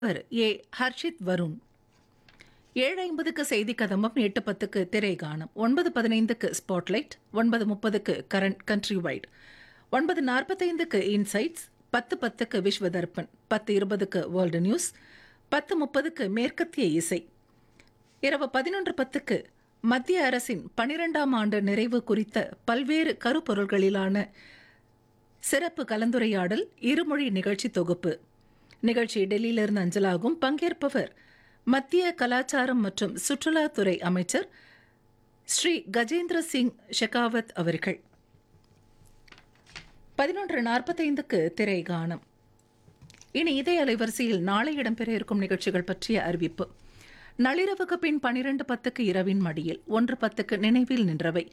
அவர் ஏ ஹர்ஷித் வருண் ஏழு ஐம்பதுக்கு செய்தி கதம்பம் எட்டு பத்துக்கு திரை கானம் ஒன்பது பதினைந்துக்கு ஸ்பாட்லைட் ஒன்பது முப்பதுக்கு கரண்ட் கண்ட்ரி வைட் ஒன்பது நாற்பத்தைந்துக்கு இன்சைட்ஸ் பத்து பத்துக்கு விஸ்வ தர்ப்பன் பத்து இருபதுக்கு வேர்ல்டு நியூஸ் பத்து முப்பதுக்கு மேற்கத்திய இசை இரவு பதினொன்று பத்துக்கு மத்திய அரசின் பனிரெண்டாம் ஆண்டு நிறைவு குறித்த பல்வேறு கருப்பொருள்களிலான சிறப்பு கலந்துரையாடல் இருமொழி நிகழ்ச்சி தொகுப்பு நிகழ்ச்சி டெல்லியிலிருந்து அஞ்சலாகும் பங்கேற்பவர் மத்திய கலாச்சாரம் மற்றும் சுற்றுலாத்துறை அமைச்சர் ஸ்ரீ கஜேந்திர சிங் ஷெகாவத் அவர்கள் பதினொன்று நாற்பத்தைந்துக்கு திரை கானம் இனி இதே அலைவரிசையில் நாளை இடம்பெற இருக்கும் நிகழ்ச்சிகள் பற்றிய அறிவிப்பு நள்ளிரவுக்கு பின் பனிரெண்டு பத்துக்கு இரவின் மடியில் ஒன்று பத்துக்கு நினைவில் நின்றவை